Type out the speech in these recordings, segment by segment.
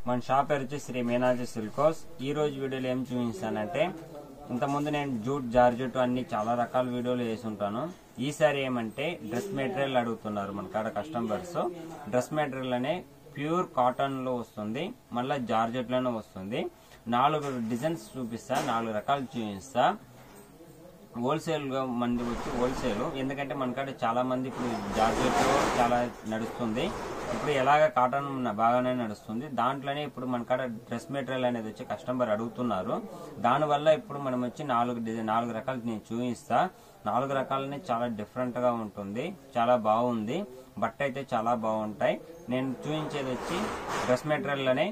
మన షాప్ పేరు వచ్చి శ్రీ మీనాజీ సిల్కోస్ ఈ రోజు వీడియోలో ఏం చూపిస్తానంటే ఇంతకుముందు నేను జూట్ జార్జెట్ అన్ని చాలా రకాల వీడియోలు వేసి ఉంటాను ఈసారి ఏమంటే డ్రెస్ మెటీరియల్ అడుగుతున్నారు మన కాడ కస్టమర్స్ డ్రెస్ మెటీరియల్ అనే ప్యూర్ కాటన్ లో వస్తుంది మళ్ళీ జార్జెట్ లోనే వస్తుంది నాలుగు డిజైన్స్ చూపిస్తా నాలుగు రకాలు చూపిస్తా హోల్సేల్ గా మంది వచ్చి హోల్సేల్ ఎందుకంటే మన కాడ చాలా మంది ఇప్పుడు జార్జెట్ చాలా నడుస్తుంది ఇప్పుడు ఎలాగ కాటన్ ఉన్న- బాగానే నడుస్తుంది దాంట్లోనే ఇప్పుడు మన కాడ డ్రెస్ మెటీరియల్ అనేది వచ్చి కస్టమర్ అడుగుతున్నారు దానివల్ల ఇప్పుడు మనం వచ్చి నాలుగు డిజైన్ నాలుగు రకాలు నేను చూపిస్తా నాలుగు రకాలని చాలా డిఫరెంట్ గా ఉంటుంది చాలా బాగుంది బట్ట అయితే చాలా బాగుంటాయి నేను చూపించేది వచ్చి డ్రెస్ మెటీరియల్ అనే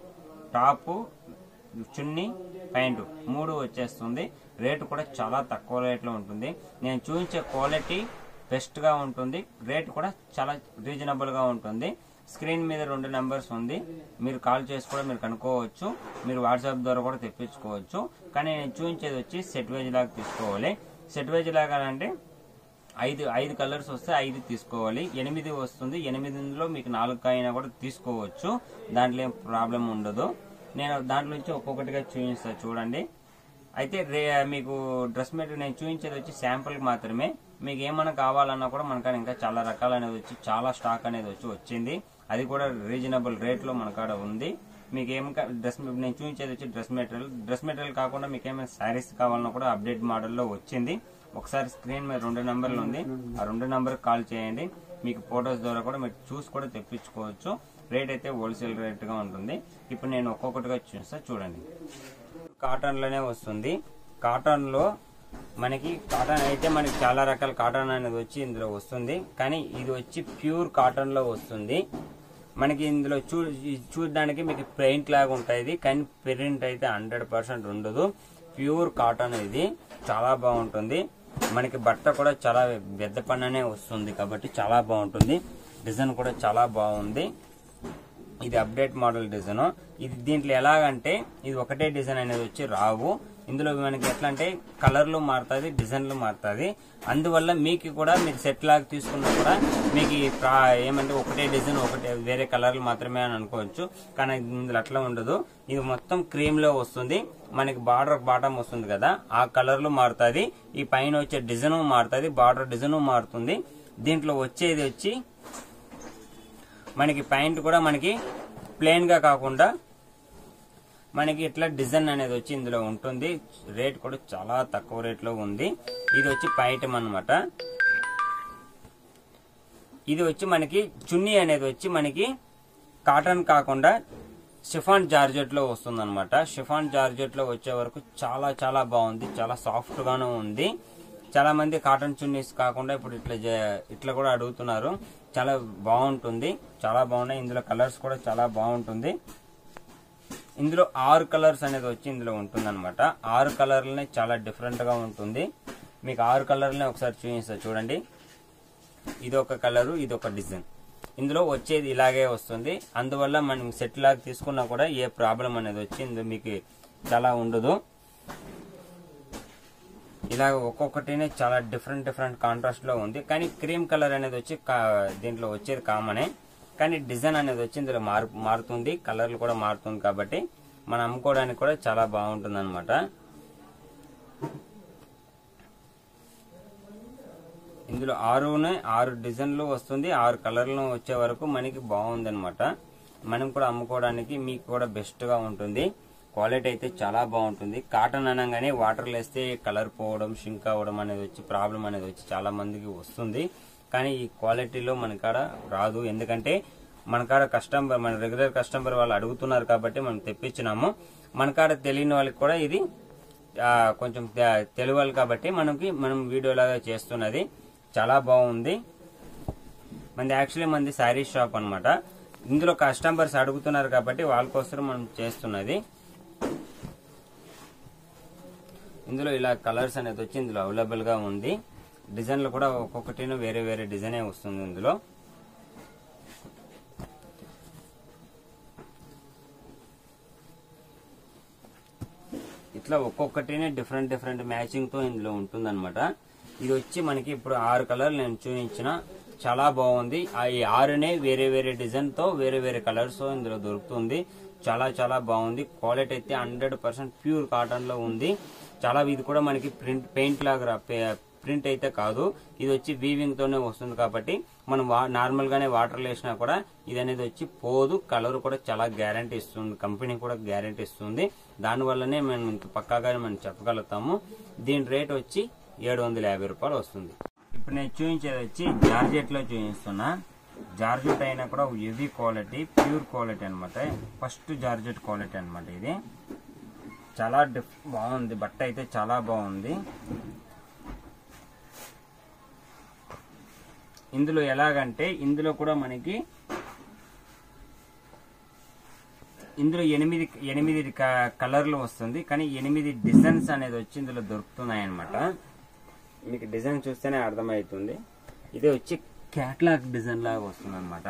టాపు చున్నీ ప్యాంటు మూడు వచ్చేస్తుంది రేటు కూడా చాలా తక్కువ రేట్లో ఉంటుంది నేను చూపించే క్వాలిటీ బెస్ట్ గా ఉంటుంది రేట్ కూడా చాలా రీజనబుల్ గా ఉంటుంది స్క్రీన్ మీద రెండు నెంబర్స్ ఉంది మీరు కాల్ చేసి కూడా మీరు కనుక్కోవచ్చు మీరు వాట్సాప్ ద్వారా కూడా తెప్పించుకోవచ్చు కానీ నేను చూపించేది వచ్చి సెట్ వేజ్ లాగా తీసుకోవాలి సెట్ వేజ్ లాగా అంటే ఐదు ఐదు కలర్స్ వస్తే ఐదు తీసుకోవాలి ఎనిమిది వస్తుంది ఎనిమిదిలో మీకు నాలుగు అయినా కూడా తీసుకోవచ్చు దాంట్లో ఏం ప్రాబ్లం ఉండదు నేను దాంట్లో నుంచి ఒక్కొక్కటిగా చూపిస్తాను చూడండి అయితే రే మీకు డ్రెస్ మెటీరియల్ నేను చూపించేది వచ్చి శాంపుల్ మాత్రమే మీకు ఏమైనా కావాలన్నా కూడా మనకాడ ఇంకా చాలా రకాలు అనేది వచ్చి చాలా స్టాక్ అనేది వచ్చి వచ్చింది అది కూడా రీజనబుల్ రేట్లో మన కాడ ఉంది మీకు ఏం కా- డ్రెస్ మె- నేను చూపించేది వచ్చి డ్రెస్ మెటీరియల్ డ్రెస్ మెటీరియల్ కాకుండా మీకు ఏమైనా శారీస్ కావాలన్నా కూడా అప్డేట్ మోడల్లో వచ్చింది ఒకసారి స్క్రీన్ మీద రెండు నెంబర్లు ఉంది ఆ రెండు నెంబర్ కాల్ చేయండి మీకు ఫొటోస్ ద్వారా కూడా మీరు చూసి కూడా తెప్పించుకోవచ్చు రేట్ అయితే హోల్సేల్ రేట్ గా ఉంటుంది ఇప్పుడు నేను ఒక్కొక్కటిగా చూస్తా చూడండి కాటన్ లోనే వస్తుంది కాటన్ లో మనకి కాటన్ అయితే మనకి చాలా రకాల కాటన్ అనేది వచ్చి ఇందులో వస్తుంది కానీ ఇది వచ్చి ప్యూర్ కాటన్ లో వస్తుంది మనకి ఇందులో చూ చూడడానికి మీకు పెయింట్ లాగా ఉంటుంది కానీ ప్రింట్ అయితే హండ్రెడ్ పర్సెంట్ ఉండదు ప్యూర్ కాటన్ ఇది చాలా బాగుంటుంది మనకి బట్ట కూడా చాలా పెద్ద పన్ననే వస్తుంది కాబట్టి చాలా బాగుంటుంది డిజైన్ కూడా చాలా బాగుంది ఇది అప్డేట్ మోడల్ డిజైన్ ఇది దీంట్లో ఎలాగంటే ఇది ఒకటే డిజైన్ అనేది వచ్చి రావు ఇందులో మనకి ఎట్లా అంటే కలర్లు మారుతుంది డిజైన్లు మారుతుంది అందువల్ల మీకు కూడా మీరు సెట్ లాగా తీసుకున్నా కూడా మీకు ఈ ప్రా- ఏమంటే ఒకటే డిజైన్ ఒకటే వేరే కలర్లు మాత్రమే అని అనుకోవచ్చు కానీ ఇందులో అట్లా ఉండదు ఇది మొత్తం క్రీమ్ లో వస్తుంది మనకి బార్డర్ బాటమ్ వస్తుంది కదా ఆ కలర్లు మారుతుంది ఈ పైన వచ్చే డిజైన్ మారుతుంది బార్డర్ డిజైన్ మారుతుంది దీంట్లో వచ్చేది వచ్చి మనకి ప్యాంట్ కూడా మనకి ప్లెయిన్ గా కాకుండా మనకి ఇట్లా డిజైన్ అనేది వచ్చి ఇందులో ఉంటుంది రేట్ కూడా చాలా తక్కువ రేట్ లో ఉంది ఇది వచ్చి పైటం అన్నమాట ఇది వచ్చి మనకి చున్నీ అనేది వచ్చి మనకి కాటన్ కాకుండా షిఫాన్ జార్జెట్ లో వస్తుంది అనమాట షిఫాన్ జార్జెట్ లో వచ్చే వరకు చాలా చాలా బాగుంది చాలా సాఫ్ట్ గాను ఉంది చాలా మంది కాటన్ చున్నీస్ కాకుండా ఇప్పుడు ఇట్లా జే- ఇట్లా కూడా అడుగుతున్నారు చాలా బాగుంటుంది చాలా బాగున్నాయి ఇందులో కలర్స్ కూడా చాలా బాగుంటుంది ఇందులో ఆరు కలర్స్ అనేది వచ్చి ఇందులో ఉంటుంది అనమాట ఆరు కలర్లనే చాలా డిఫరెంట్ గా ఉంటుంది మీకు ఆరు కలర్లనే ఒకసారి చూపిస్తా చూడండి ఇది ఒక కలరు ఇది ఒక డిజైన్ ఇందులో వచ్చేది ఇలాగే వస్తుంది అందువల్ల మనం సెట్ లాగా తీసుకున్నా కూడా ఏ ప్రాబ్లం అనేది వచ్చి ఇందులో మీకు చాలా ఉండదు ఇలాగ ఒక్కొక్కటినే చాలా డిఫరెంట్ డిఫరెంట్ కాంట్రాస్ట్ లో ఉంది కానీ క్రీమ్ కలర్ అనేది వచ్చి కా- దీంట్లో వచ్చేది కామనే కానీ డిజైన్ అనేది వచ్చి ఇందులో మారు మారుతుంది కలర్లు కూడా మారుతుంది కాబట్టి మనం అమ్ముకోవడానికి కూడా చాలా బాగుంటుంది అనమాట ఇందులో ఆరునే ఆరు డిజైన్లు వస్తుంది ఆరు కలర్లు వచ్చే వరకు మనకి బాగుంది అనమాట మనం కూడా అమ్ముకోవడానికి మీకు కూడా బెస్ట్ గా ఉంటుంది క్వాలిటీ అయితే చాలా బాగుంటుంది కాటన్ అనగానే వాటర్ వేస్తే కలర్ పోవడం షింక్ అవ్వడం అనేది వచ్చి ప్రాబ్లం అనేది వచ్చి చాలా మందికి వస్తుంది కానీ ఈ క్వాలిటీలో మన కాడ రాదు ఎందుకంటే మన కాడ కస్టమర్ మన రెగ్యులర్ కస్టమర్ వాళ్ళు అడుగుతున్నారు కాబట్టి మనం తెప్పించినాము మన కాడ తెలియని వాళ్ళకి కూడా ఇది ఆ, కొంచెం తె- తెలియాలి కాబట్టి మనకి మనం వీడియో లాగా చేస్తున్నది చాలా బాగుంది మంది యాక్చువల్లీ మంది శారీ షాప్ అన్నమాట ఇందులో కస్టమర్స్ అడుగుతున్నారు కాబట్టి వాళ్ళ కోసం మనం చేస్తున్నది ఇందులో ఇలా కలర్స్ అనేది వచ్చి ఇందులో అవైలబుల్ గా ఉంది డిజైన్లు కూడా ఒక్కొక్కటి వేరే వేరే డిజైనే వస్తుంది ఇందులో ఇట్లా ఒక్కొక్కటినే డిఫరెంట్ డిఫరెంట్ మ్యాచింగ్ తో ఇందులో ఉంటుందన్నమాట ఇది వచ్చి మనకి ఇప్పుడు ఆరు కలర్లు నేను చూపించిన చాలా బాగుంది ఆ ఈ ఆరునే వేరే వేరే డిజైన్ తో వేరే వేరే కలర్స్ తో ఇందులో దొరుకుతుంది చాలా చాలా బాగుంది క్వాలిటీ అయితే హండ్రెడ్ పర్సెంట్ ప్యూర్ కాటన్ లో ఉంది చాలా ఇది కూడా మనకి ప్రింట్ పెయింట్ లాగా రా- పే- ప్రింట్ అయితే కాదు ఇది వచ్చి వీవింగ్ తోనే వస్తుంది కాబట్టి మనం వా నార్మల్ గానే వాటర్ వేసినా కూడా ఇది అనేది వచ్చి పోదు కలర్ కూడా చాలా గ్యారంటీ ఇస్తుంది కంపెనీ కూడా గ్యారంటీ ఇస్తుంది దాని వల్లనే మనం ఇంత పక్కాగానే మనం చెప్పగలుగుతాము దీని రేట్ వచ్చి ఏడు వందల యాభై రూపాయలు వస్తుంది ఇప్పుడు నేను చూపించేది వచ్చి జార్జెట్ లో చూపిస్తున్నా జార్జెట్ అయినా కూడా హెవీ క్వాలిటీ ప్యూర్ క్వాలిటీ అన్నమాట ఫస్ట్ జార్జెట్ క్వాలిటీ అన్నమాట ఇది చాలా డిఫ్ బాగుంది బట్ట అయితే చాలా బాగుంది ఇందులో ఎలాగంటే ఇందులో కూడా మనకి ఇందులో ఎనిమిది ఎనిమిది క- కలర్లు వస్తుంది కానీ ఎనిమిది డిజైన్స్ అనేది వచ్చి ఇందులో దొరుకుతున్నాయి అనమాట మీకు డిజైన్ చూస్తేనే అర్థమవుతుంది ఇది వచ్చి క్యాట్లాగ్ డిజైన్ లాగా వస్తుంది అనమాట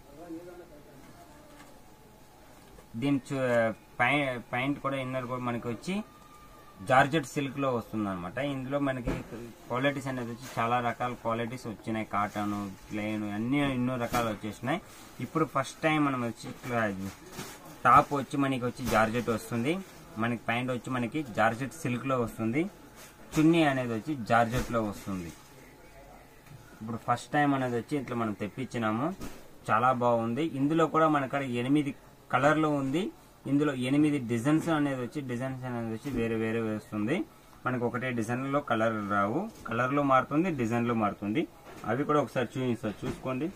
దీని చూ- పై- పాయింట్ కూడా ఇన్నర్ కూడా మనకి వచ్చి జార్జెట్ సిల్క్ లో వస్తుంది అనమాట ఇందులో మనకి క్వాలిటీస్ అనేది వచ్చి చాలా రకాల క్వాలిటీస్ వచ్చినాయి కాటన్ ప్లెయిన్ అన్ని ఎన్నో రకాలు వచ్చేసినాయి ఇప్పుడు ఫస్ట్ టైం మనం వచ్చి ఇట్లా టాప్ వచ్చి మనకి వచ్చి జార్జెట్ వస్తుంది మనకి ప్యాంట్ వచ్చి మనకి జార్జెట్ సిల్క్ లో వస్తుంది చున్నీ అనేది వచ్చి జార్జెట్ లో వస్తుంది ఇప్పుడు ఫస్ట్ టైం అనేది వచ్చి ఇట్లా మనం తెప్పించినాము చాలా బాగుంది ఇందులో కూడా మనకాడ ఎనిమిది కలర్లు ఉంది ఇందులో ఎనిమిది డిజైన్స్ అనేది వచ్చి డిజైన్స్ అనేది వచ్చి వేరే వేరే వస్తుంది మనకు ఒకటే డిజైన్ లో కలర్ రావు కలర్ లో మారుతుంది డిజైన్ లో మారుతుంది అవి కూడా ఒకసారి చూపిస్తారు చూసుకోండి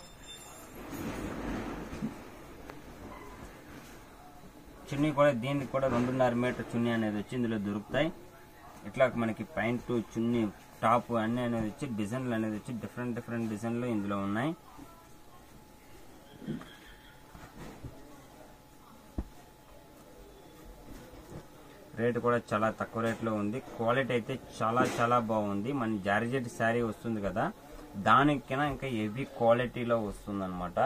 చున్నీ కూడా దీనికి కూడా రెండున్నర మీటర్ చున్నీ అనేది వచ్చి ఇందులో దొరుకుతాయి ఇట్లా మనకి ప్యాంటు చున్నీ టాప్ అన్ని అనేది వచ్చి డిజైన్లు అనేది వచ్చి డిఫరెంట్ డిఫరెంట్ డిజైన్లు ఇందులో ఉన్నాయి రేట్ కూడా చాలా తక్కువ రేట్లో ఉంది క్వాలిటీ అయితే చాలా చాలా బాగుంది మన జార్జెట్ శారీ వస్తుంది కదా దానికైనా ఇంకా హెవీ క్వాలిటీలో వస్తుంది అనమాట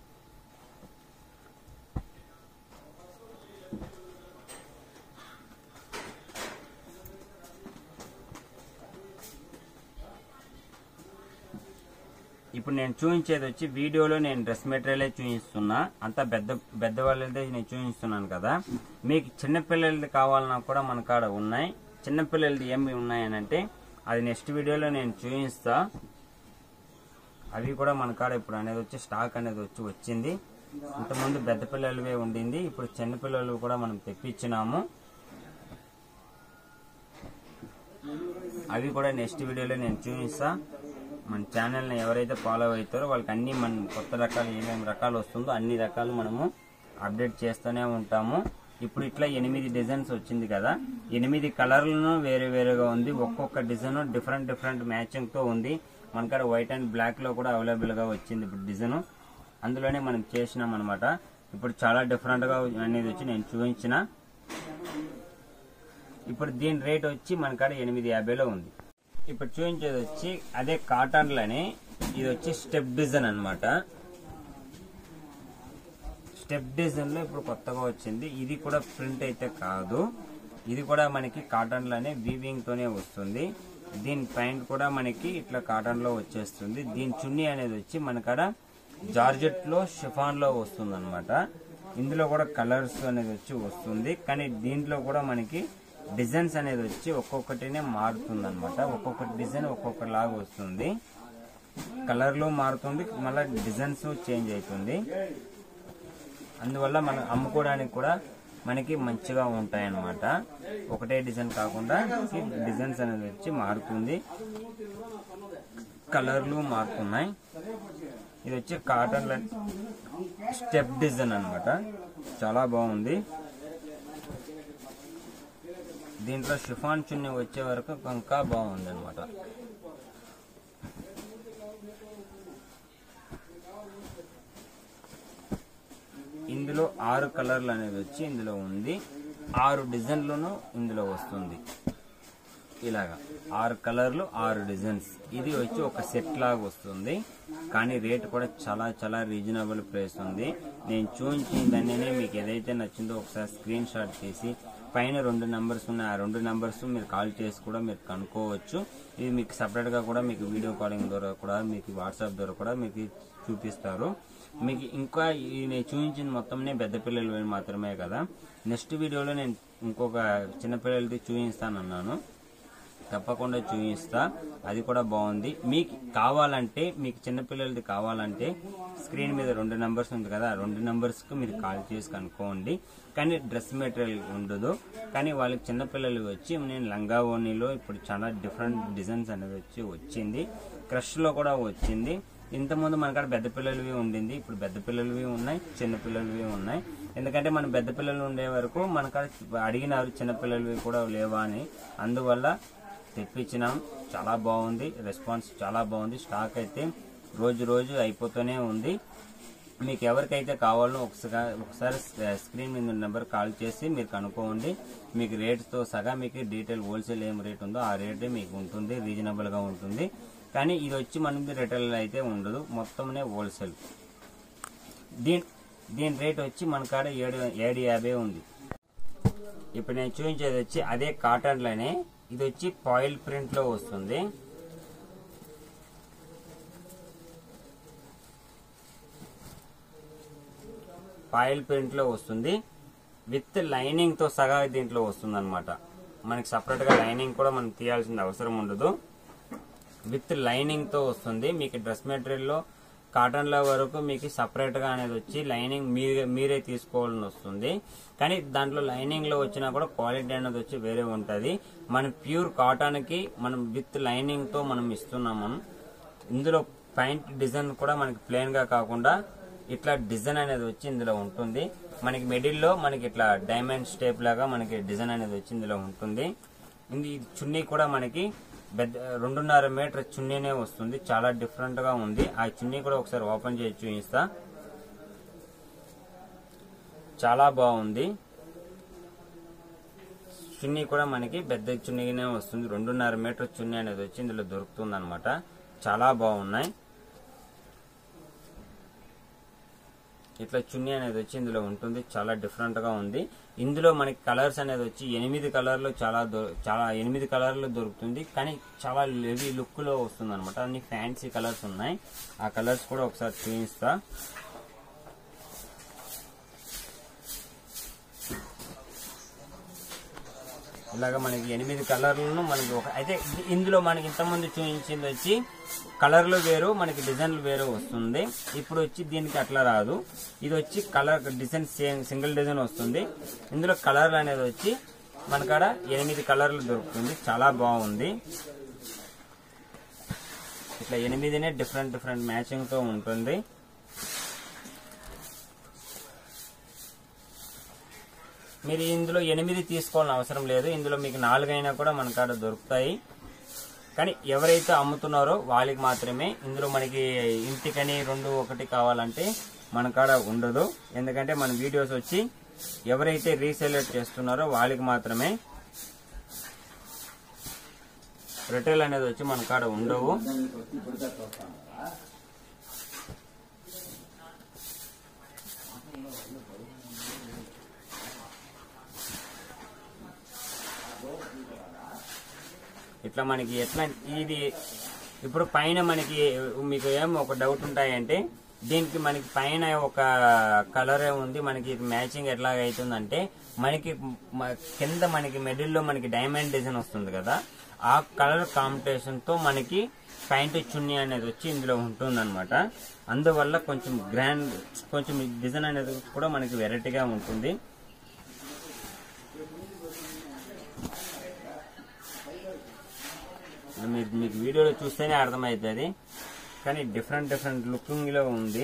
ఇప్పుడు నేను చూపించేది వచ్చి వీడియోలో నేను డ్రెస్ మెటీరియలే చూపిస్తున్నా అంత పెద్ద పెద్ద వాళ్ళదే నేను చూపిస్తున్నాను కదా మీకు చిన్నపిల్లలది కావాలన్నా కూడా మన కాడ ఉన్నాయి చిన్నపిల్లలది ఏమి ఉన్నాయనంటే అది నెక్స్ట్ వీడియోలో నేను చూపిస్తా అవి కూడా మన కాడ ఇప్పుడు అనేది వచ్చి స్టాక్ అనేది వచ్చి వచ్చింది ఇంతకుముందు పెద్ద పిల్లలవే ఉండింది ఇప్పుడు చిన్న పిల్లలు కూడా మనం తెప్పించినాము అవి కూడా నెక్స్ట్ వీడియోలో నేను చూపిస్తా మన ఛానల్ని ఎవరైతే ఫాలో అవుతారో వాళ్ళకి అన్ని మన కొత్త రకాలు ఏమేమి రకాలు వస్తుందో అన్ని రకాలు మనము అప్డేట్ చేస్తూనే ఉంటాము ఇప్పుడు ఇట్లా ఎనిమిది డిజైన్స్ వచ్చింది కదా ఎనిమిది కలర్లను వేరే వేరేగా ఉంది ఒక్కొక్క డిజైన్ డిఫరెంట్ డిఫరెంట్ మ్యాచింగ్ తో ఉంది మనకాడ వైట్ అండ్ బ్లాక్ లో కూడా అవైలబుల్ గా వచ్చింది ఇప్పుడు డిజైన్ అందులోనే మనం చేసినాం అనమాట ఇప్పుడు చాలా డిఫరెంట్ గా అనేది వచ్చి నేను చూపించిన ఇప్పుడు దీని రేట్ వచ్చి మన కాడ ఎనిమిది యాభైలో ఉంది ఇప్పుడు చూపించేది వచ్చి అదే కాటన్ లోనే ఇది వచ్చి స్టెప్ డిజైన్ అన్నమాట స్టెప్ డిజైన్ లో ఇప్పుడు కొత్తగా వచ్చింది ఇది కూడా ప్రింట్ అయితే కాదు ఇది కూడా మనకి కాటన్ లోనే వీవింగ్ తోనే వస్తుంది దీని ప్యాంట్ కూడా మనకి ఇట్లా కాటన్ లో వచ్చేస్తుంది దీని చున్నీ అనేది వచ్చి మనకాడ జార్జెట్ లో షిఫాన్ లో వస్తుంది అనమాట ఇందులో కూడా కలర్స్ అనేది వచ్చి వస్తుంది కానీ దీంట్లో కూడా మనకి డిజైన్స్ అనేది వచ్చి ఒక్కొక్కటినే మారుతుంది అనమాట ఒక్కొక్క డిజైన్ ఒక్కొక్క లాగా వస్తుంది కలర్ లో మారుతుంది మళ్ళీ డిజైన్స్ చేంజ్ అవుతుంది అందువల్ల మనం అమ్ముకోవడానికి కూడా మనకి మంచిగా ఉంటాయి అన్నమాట ఒకటే డిజైన్ కాకుండా డిజైన్స్ అనేది వచ్చి మారుతుంది కలర్లు మారుతున్నాయి ఇది వచ్చి కాటన్ స్టెప్ డిజైన్ అన్నమాట చాలా బాగుంది దీంట్లో షిఫాన్ చున్నీ వచ్చే వరకు ఇంకా బాగుంది అనమాట ఇందులో ఆరు కలర్లు అనేది వచ్చి ఇందులో ఉంది ఆరు డిజైన్లను ఇందులో వస్తుంది ఇలాగా ఆరు కలర్లు ఆరు డిజైన్స్ ఇది వచ్చి ఒక సెట్ లాగా వస్తుంది కానీ రేట్ కూడా చాలా చాలా రీజనబుల్ ప్రైస్ ఉంది నేను చూపించిన దాన్ని మీకు ఏదైతే నచ్చిందో ఒకసారి స్క్రీన్ షాట్ తీసి పైన రెండు నెంబర్స్ ఉన్నాయి ఆ రెండు నెంబర్స్ మీరు కాల్ చేసి కూడా మీరు కనుక్కోవచ్చు ఇది మీకు సపరేట్ గా కూడా మీకు వీడియో కాలింగ్ ద్వారా కూడా మీకు వాట్సాప్ ద్వారా కూడా మీకు చూపిస్తారు మీకు ఇంకా ఈ నేను చూపించిన మొత్తం పెద్ద పిల్లలు మాత్రమే కదా నెక్స్ట్ వీడియోలో నేను ఇంకొక చిన్నపిల్లలది చూపిస్తానన్నాను తప్పకుండా చూపిస్తా అది కూడా బాగుంది మీకు కావాలంటే మీకు చిన్నపిల్లలది కావాలంటే స్క్రీన్ మీద రెండు నెంబర్స్ ఉంది కదా ఆ రెండు నెంబర్స్ కు మీరు కాల్ చేసి కనుక్కోండి కానీ డ్రెస్ మెటీరియల్ ఉండదు కానీ వాళ్ళకి చిన్నపిల్లలు వచ్చి నేను లంగా ఓణిలో ఇప్పుడు చాలా డిఫరెంట్ డిజైన్స్ అనేది వచ్చి వచ్చింది క్రష్ లో కూడా వచ్చింది ఇంతకుముందు మనకాడ పెద్ద పిల్లలవి ఉండింది ఇప్పుడు పెద్ద పిల్లలవి ఉన్నాయి చిన్న పిల్లలవి ఉన్నాయి ఎందుకంటే మన పెద్ద పిల్లలు ఉండే వరకు మనకాడ అడిగినారు చిన్న పిల్లలవి కూడా లేవా అని అందువల్ల తెప్పించినాం చాలా బాగుంది రెస్పాన్స్ చాలా బాగుంది స్టాక్ అయితే రోజు రోజు అయిపోతూనే ఉంది మీకు ఎవరికైతే కావాలో ఒకసారి ఒకసారి స్క్రీన్ మీద ఉన్న నెంబర్ కాల్ చేసి మీరు కనుక్కోండి మీకు రేట్తో సగా మీకు డీటెయిల్ హోల్సేల్ ఏం రేట్ ఉందో ఆ రేటే మీకు ఉంటుంది రీజనబుల్ గా ఉంటుంది కానీ ఇది వచ్చి మనకి రిటైల్ అయితే ఉండదు మొత్తంనే హోల్సేల్ దీని దీని రేట్ వచ్చి మన కాడ ఏడు ఏడు యాభై ఉంది ఇప్పుడు నేను చూపించేది వచ్చి అదే కాటన్ లోనే ఇది వచ్చి పాయిల్ ప్రింట్ లో వస్తుంది పాయిల్ ప్రింట్ లో వస్తుంది విత్ లైనింగ్ తో సగా దీంట్లో వస్తుంది అనమాట మనకి సపరేట్ గా లైనింగ్ కూడా మనం తీయాల్సిన అవసరం ఉండదు విత్ లైనింగ్ తో వస్తుంది మీకు డ్రెస్ మెటీరియల్ లో కాటన్ లో వరకు మీకు సపరేట్ గా అనేది వచ్చి లైనింగ్ మీరే మీరే తీసుకోవాలని వస్తుంది కానీ దాంట్లో లైనింగ్ లో వచ్చినా కూడా క్వాలిటీ అనేది వచ్చి వేరే ఉంటది మనం ప్యూర్ కాటన్ కి మనం విత్ లైనింగ్ తో మనం ఇస్తున్నాము ఇందులో పాయింట్ డిజైన్ కూడా మనకి ప్లేన్ గా కాకుండా ఇట్లా డిజైన్ అనేది వచ్చి ఇందులో ఉంటుంది మనకి మిడిల్ లో మనకి ఇట్లా డైమండ్ స్టేప్ లాగా మనకి డిజైన్ అనేది వచ్చి ఇందులో ఉంటుంది ఇది చున్నీ కూడా మనకి పెద్ద రెండున్నర మీటర్ చున్నీనే వస్తుంది చాలా డిఫరెంట్ గా ఉంది ఆ చున్నీ కూడా ఒకసారి ఓపెన్ చేసి చూపిస్తా చాలా బాగుంది చున్నీ కూడా మనకి పెద్ద చున్నీనే వస్తుంది రెండున్నర మీటర్ చున్నీ అనేది వచ్చి ఇందులో దొరుకుతుంది అనమాట చాలా బాగున్నాయి ఇట్లా చున్నీ అనేది వచ్చి ఇందులో ఉంటుంది చాలా డిఫరెంట్ గా ఉంది ఇందులో మనకి కలర్స్ అనేది వచ్చి ఎనిమిది కలర్లు చాలా దొ- చాలా ఎనిమిది కలర్లు దొరుకుతుంది కానీ చాలా హెవీ లుక్ లో వస్తుంది అనమాట అన్ని ఫ్యాన్సీ కలర్స్ ఉన్నాయి ఆ కలర్స్ కూడా ఒకసారి చూపిస్తా ఇలాగ మనకి ఎనిమిది కలర్లను మనకి ఒక అయితే ఇందులో మనకి ఇంతకుముందు చూపించింది వచ్చి కలర్లు వేరు మనకి డిజైన్లు వేరు వస్తుంది ఇప్పుడు వచ్చి దీనికి అట్లా రాదు ఇది వచ్చి colour design same single design వస్తుంది ఇందులో కలర్లు అనేది వచ్చి మనకాడ ఎనిమిది కలర్లు దొరుకుతుంది చాలా బాగుంది ఇట్లా ఎనిమిదినే డిఫరెంట్ డిఫరెంట్ మ్యాచింగ్ తో ఉంటుంది మీరు ఇందులో ఎనిమిది తీసుకోవాలని అవసరం లేదు ఇందులో మీకు నాలుగైనా కూడా మన కాడ దొరుకుతాయి కానీ ఎవరైతే అమ్ముతున్నారో వాళ్ళకి మాత్రమే ఇందులో మనకి ఇంటికని రెండు ఒకటి కావాలంటే మన కాడ ఉండదు ఎందుకంటే మన వీడియోస్ వచ్చి ఎవరైతే రీసెలర్ చేస్తున్నారో వాళ్ళకి మాత్రమే రిటైల్ అనేది వచ్చి మన కాడ ఉండవు ఇట్లా మనకి ఎట్లా ఇది ఇప్పుడు పైన మనకి మీకు ఏం ఒక డౌట్ ఉంటాయంటే దీనికి మనకి పైన ఒక కలర్ ఉంది మనకి మ్యాచింగ్ ఎట్లా అవుతుందంటే మనకి మ- కింద మనకి మిడిల్ లో మనకి డైమండ్ డిజైన్ వస్తుంది కదా ఆ కలర్ కాంబినేషన్ తో మనకి ప్యాంట్ చున్నీ అనేది వచ్చి ఇందులో ఉంటుంది అందువల్ల కొంచెం గ్రాండ్ కొంచెం డిజైన్ అనేది కూడా మనకి వెరైటీగా ఉంటుంది ఇది మీకు మీకు వీడియోలో చూస్తేనే అర్థమవుతుంది కానీ డిఫరెంట్ డిఫరెంట్ లుకింగ్ లో ఉంది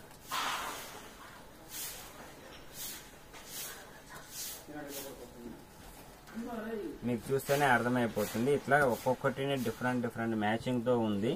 మీకు చూస్తేనే అర్థమైపోతుంది ఇట్లా ఒక్కొక్కటినే డిఫరెంట్ డిఫరెంట్ మ్యాచింగ్ తో ఉంది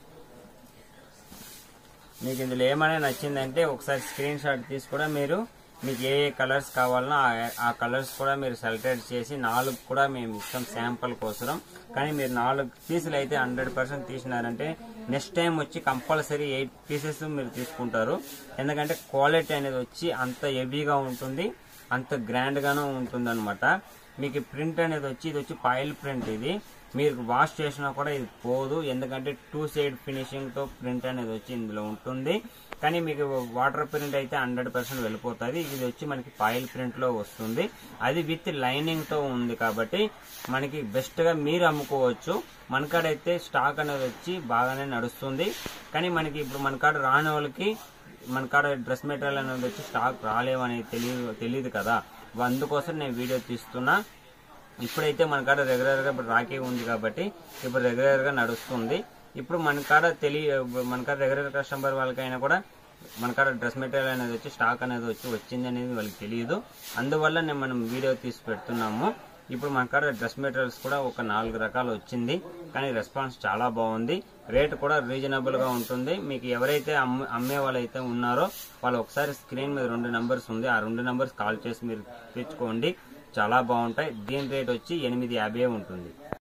మీకు ఇందులో ఏమైనా నచ్చిందంటే ఒకసారి స్క్రీన్ షాట్ తీసి కూడా మీరు మీకు ఏ ఏ కలర్స్ కావాలనో ఆ- ఆ కలర్స్ కూడా మీరు సెలెక్ట్ చేసి నాలుగు కూడా మేము ఇస్తాం శాంపుల్ కోసం కానీ మీరు నాలుగు పీసులు అయితే హండ్రెడ్ పర్సెంట్ తీసినారంటే నెక్స్ట్ టైం వచ్చి కంపల్సరీ ఎయిట్ పీసెస్ మీరు తీసుకుంటారు ఎందుకంటే క్వాలిటీ అనేది వచ్చి అంత హెవీగా ఉంటుంది అంత గ్రాండ్ గాను ఉంటుంది అనమాట మీకు ప్రింట్ అనేది వచ్చి ఇది వచ్చి పాయిల్ ప్రింట్ ఇది మీరు వాష్ చేసినా కూడా ఇది పోదు ఎందుకంటే టూ సైడ్ ఫినిషింగ్ తో ప్రింట్ అనేది వచ్చి ఇందులో ఉంటుంది కానీ మీకు వాటర్ ప్రింట్ అయితే హండ్రెడ్ పర్సెంట్ వెళ్ళిపోతుంది ఇది వచ్చి మనకి పాయిల్ ప్రింట్ లో వస్తుంది అది విత్ లైనింగ్ తో ఉంది కాబట్టి మనకి బెస్ట్ గా మీరు అమ్ముకోవచ్చు మన కాడ అయితే స్టాక్ అనేది వచ్చి బాగానే నడుస్తుంది కానీ మనకి ఇప్పుడు మన కాడ రాని వాళ్ళకి మన కాడ డ్రెస్ మెటీరియల్ అనేది వచ్చి స్టాక్ రాలేవని తెలియదు తెలియదు కదా అందుకోసం నేను వీడియో తీస్తున్నా ఇప్పుడైతే మన కాడ రెగ్యులర్ గా ఇప్పుడు రాఖీ ఉంది కాబట్టి ఇప్పుడు రెగ్యులర్ గా నడుస్తుంది ఇప్పుడు మన కాడ తెలియ మన కాడ రెగ్యులర్ కస్టమర్ వాళ్ళకైనా కూడా మన కాడ డ్రెస్ మెటీరియల్ అనేది వచ్చి స్టాక్ అనేది వచ్చి వచ్చింది అనేది వాళ్ళకి తెలియదు అందువల్ల నేను మనం వీడియో తీసి పెడుతున్నాము ఇప్పుడు మన కాడ డ్రెస్ మెటీరియల్స్ కూడా ఒక నాలుగు రకాలు వచ్చింది కానీ రెస్పాన్స్ చాలా బాగుంది రేట్ కూడా రీజనబుల్ గా ఉంటుంది మీకు ఎవరైతే అమ్మ- అమ్మే వాళ్ళైతే ఉన్నారో వాళ్ళు ఒకసారి స్క్రీన్ మీద రెండు నెంబర్స్ ఉంది ఆ రెండు నెంబర్స్ కాల్ చేసి మీరు తెచ్చుకోండి చాలా బాగుంటాయి దీని రేట్ వచ్చి ఎనిమిది యాభై ఉంటుంది